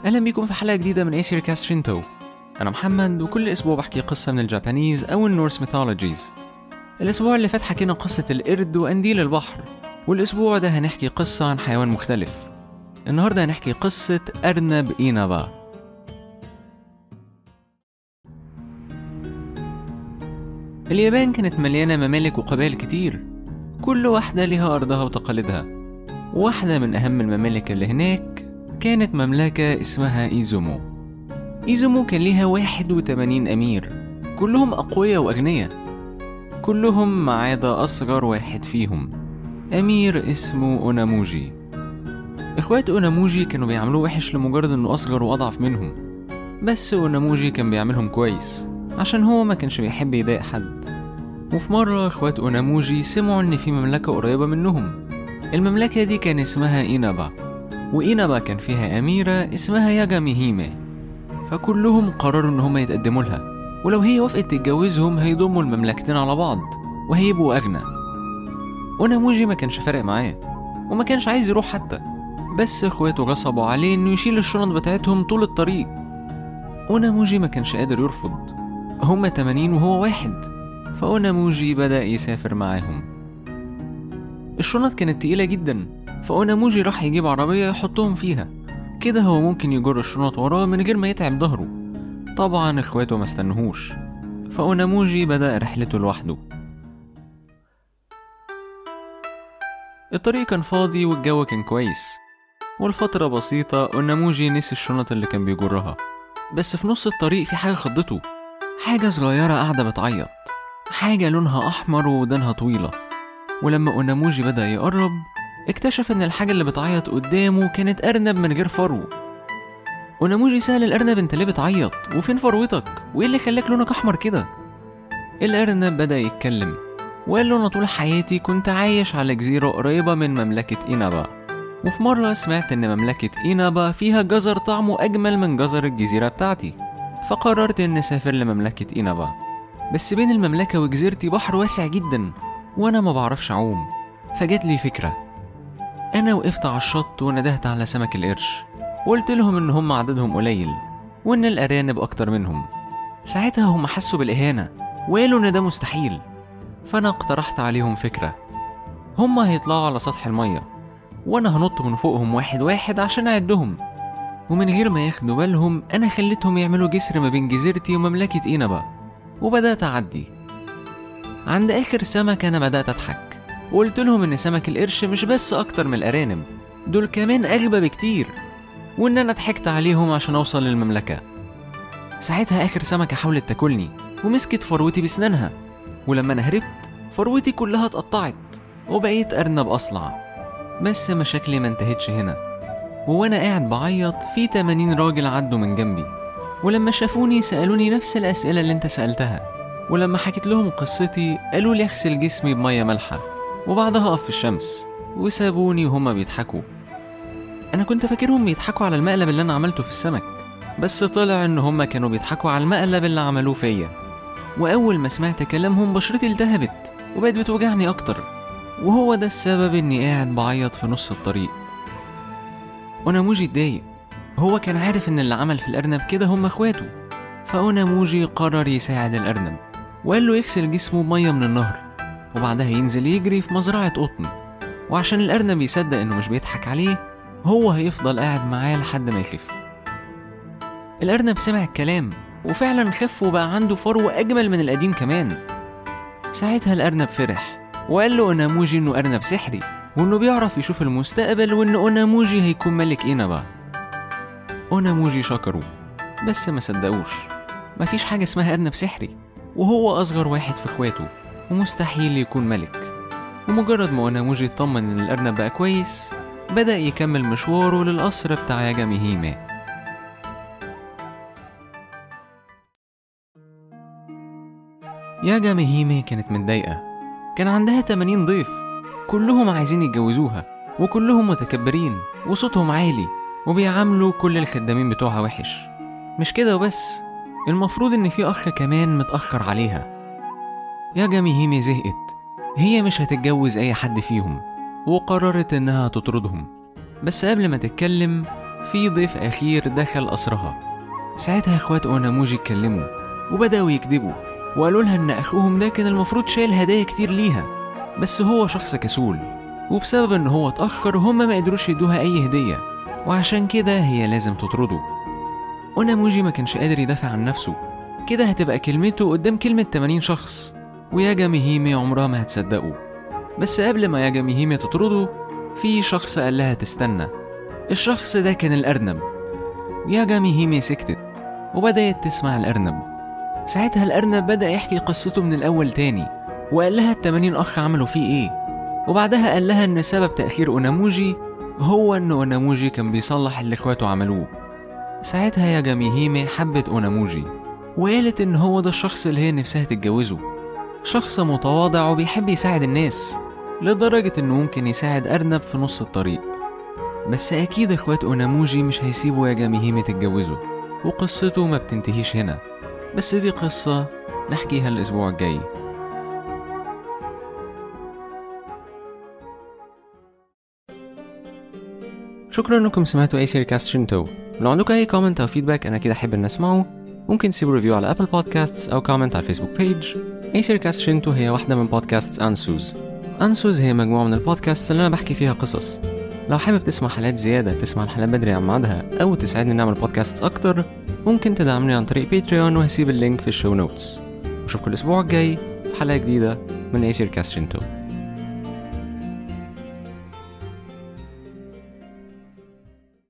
أهلا بيكم في حلقة جديدة من ايسير كاست شينتو أنا محمد وكل أسبوع بحكي قصة من الجابانيز أو النورس ميثولوجيز الأسبوع اللي فات حكينا قصة القرد وقنديل البحر والأسبوع ده هنحكي قصة عن حيوان مختلف النهاردة هنحكي قصة أرنب إينابا اليابان كانت مليانة ممالك وقبائل كتير كل واحدة لها أرضها وتقاليدها واحدة من أهم الممالك اللي هناك كانت مملكة اسمها إيزومو إيزومو كان ليها 81 أمير كلهم أقوياء وأغنياء كلهم ما عدا أصغر واحد فيهم أمير اسمه أوناموجي إخوات أوناموجي كانوا بيعملوه وحش لمجرد إنه أصغر وأضعف منهم بس أوناموجي كان بيعملهم كويس عشان هو ما كانش بيحب يضايق حد وفي مرة إخوات أوناموجي سمعوا إن في مملكة قريبة منهم المملكة دي كان اسمها إينابا وإينابا كان فيها أميرة اسمها ياجامي هيمي فكلهم قرروا إن هما يتقدموا لها ولو هي وافقت تتجوزهم هيضموا المملكتين على بعض وهيبقوا أغنى أوناموجي ما كانش فارق معاه وما كانش عايز يروح حتى بس إخواته غصبوا عليه إنه يشيل الشنط بتاعتهم طول الطريق أوناموجي ما كانش قادر يرفض هما 80 وهو واحد فأوناموجي بدأ يسافر معاهم الشنط كانت تقيلة جدا فأوناموجي راح يجيب عربية يحطهم فيها كده هو ممكن يجر الشنط وراه من غير ما يتعب ظهره طبعا اخواته ما استنهوش فأوناموجي بدأ رحلته لوحده الطريق كان فاضي والجو كان كويس والفترة بسيطة أوناموجي نسي الشنط اللي كان بيجرها بس في نص الطريق في حاجة خضته حاجة صغيرة قاعدة بتعيط حاجة لونها أحمر وودانها طويلة ولما أوناموجي بدأ يقرب اكتشف إن الحاجة اللي بتعيط قدامه كانت أرنب من غير فرو أوناموجي سأل الأرنب أنت ليه بتعيط؟ وفين فروتك؟ وإيه اللي خلاك لونك أحمر كده؟ الأرنب بدأ يتكلم وقال له أنا طول حياتي كنت عايش على جزيرة قريبة من مملكة إينابا وفي مرة سمعت إن مملكة إينابا فيها جزر طعمه أجمل من جزر الجزيرة بتاعتي فقررت إني أسافر لمملكة إينابا بس بين المملكة وجزيرتي بحر واسع جدا وأنا ما بعرفش أعوم فجات لي فكرة أنا وقفت على الشط وندهت على سمك القرش وقلت لهم إن هم عددهم قليل وإن الأرانب أكتر منهم ساعتها هم حسوا بالإهانة وقالوا إن ده مستحيل فأنا اقترحت عليهم فكرة هم هيطلعوا على سطح المية وأنا هنط من فوقهم واحد واحد عشان أعدهم ومن غير ما ياخدوا بالهم أنا خليتهم يعملوا جسر ما بين جزيرتي ومملكة إينابا وبدأت أعدي عند آخر سمك أنا بدأت أضحك وقلت لهم إن سمك القرش مش بس أكتر من الأرانب دول كمان أغبى بكتير وإن أنا ضحكت عليهم عشان أوصل للمملكة ساعتها آخر سمكة حاولت تاكلني ومسكت فروتي بسنانها ولما أنا هربت فروتي كلها اتقطعت وبقيت أرنب أصلع بس مشاكلي ما انتهتش هنا وأنا قاعد بعيط في 80 راجل عدوا من جنبي ولما شافوني سألوني نفس الأسئلة اللي انت سألتها ولما حكيت لهم قصتي قالوا لي اغسل جسمي بمية مالحة وبعدها أقف في الشمس وسابوني وهما بيضحكوا أنا كنت فاكرهم بيضحكوا على المقلب اللي أنا عملته في السمك بس طلع إن هما كانوا بيضحكوا على المقلب اللي عملوه فيا وأول ما سمعت كلامهم بشرتي التهبت وبقت بتوجعني أكتر وهو ده السبب إني قاعد بعيط في نص الطريق أوناموجي اتضايق هو كان عارف إن اللي عمل في الأرنب كده هم إخواته فأوناموجي قرر يساعد الأرنب وقال له يغسل جسمه بمية من النهر وبعدها ينزل يجري في مزرعة قطن وعشان الأرنب يصدق إنه مش بيضحك عليه هو هيفضل قاعد معاه لحد ما يخف الأرنب سمع الكلام وفعلا خف وبقى عنده فرو أجمل من القديم كمان ساعتها الأرنب فرح وقال له أوناموجي إنه أرنب سحري وإنه بيعرف يشوف المستقبل وإن أوناموجي هيكون ملك إينابا أوناموجي شكره بس ما صدقوش مفيش حاجة اسمها أرنب سحري وهو أصغر واحد في إخواته ومستحيل يكون ملك ومجرد ما أوناموجي اطمن إن الأرنب بقى كويس بدأ يكمل مشواره للقصر بتاع ياجامي هيمي ياجامي هيمي كانت متضايقة كان عندها 80 ضيف كلهم عايزين يتجوزوها وكلهم متكبرين وصوتهم عالي وبيعاملوا كل الخدامين بتوعها وحش مش كده وبس المفروض ان في اخ كمان متأخر عليها ياجامي هيمي زهقت هي مش هتتجوز اي حد فيهم وقررت انها تطردهم بس قبل ما تتكلم في ضيف أخير دخل قصرها ساعتها إخوات أوناموجي اتكلموا وبدأوا يكذبوا وقالوا لها إن أخوهم ده كان المفروض شايل هدايا كتير ليها بس هو شخص كسول وبسبب إن هو اتأخر هما ما قدروش يدوها أي هدية وعشان كده هي لازم تطرده أوناموجي ما كانش قادر يدافع عن نفسه كده هتبقى كلمته قدام كلمة 80 شخص وياجا ميهيمي عمرها ما هتصدقه بس قبل ما ياجا ميهيمي تطرده في شخص قال لها تستنى الشخص ده كان الأرنب ياجا ميهيمي سكتت وبدأت تسمع الأرنب ساعتها الأرنب بدأ يحكي قصته من الأول تاني وقال لها التمانين أخ عملوا فيه إيه وبعدها قال لها إن سبب تأخير أوناموجي هو إن أوناموجي كان بيصلح اللي إخواته عملوه ساعتها ياجا ميهيمي حبت أوناموجي وقالت إن هو ده الشخص اللي هي نفسها تتجوزه شخص متواضع وبيحب يساعد الناس لدرجة إنه ممكن يساعد أرنب في نص الطريق بس أكيد إخوات أوناموجي مش هيسيبوا يا جاميهيمي تتجوزوا وقصته ما بتنتهيش هنا بس دي قصة نحكيها الأسبوع الجاي شكرا انكم سمعتوا اي سيري كاست شنتو لو عندكم اي كومنت او فيدباك انا كده احب ان اسمعه ممكن تسيبوا ريفيو على ابل بودكاستس او كومنت على الفيسبوك بيج اي سيري كاست شنتو هي واحدة من بودكاست انسوز انسوز هي مجموعة من البودكاست اللي انا بحكي فيها قصص لو حابب تسمع حلقات زيادة تسمع الحلقات بدري عن ميعادها أو تساعدني نعمل بودكاست أكتر ممكن تدعمني عن طريق باتريون وهسيب اللينك في الشو نوتس وأشوفكم الأسبوع الجاي في حلقة جديدة من أي سيركاست شنتو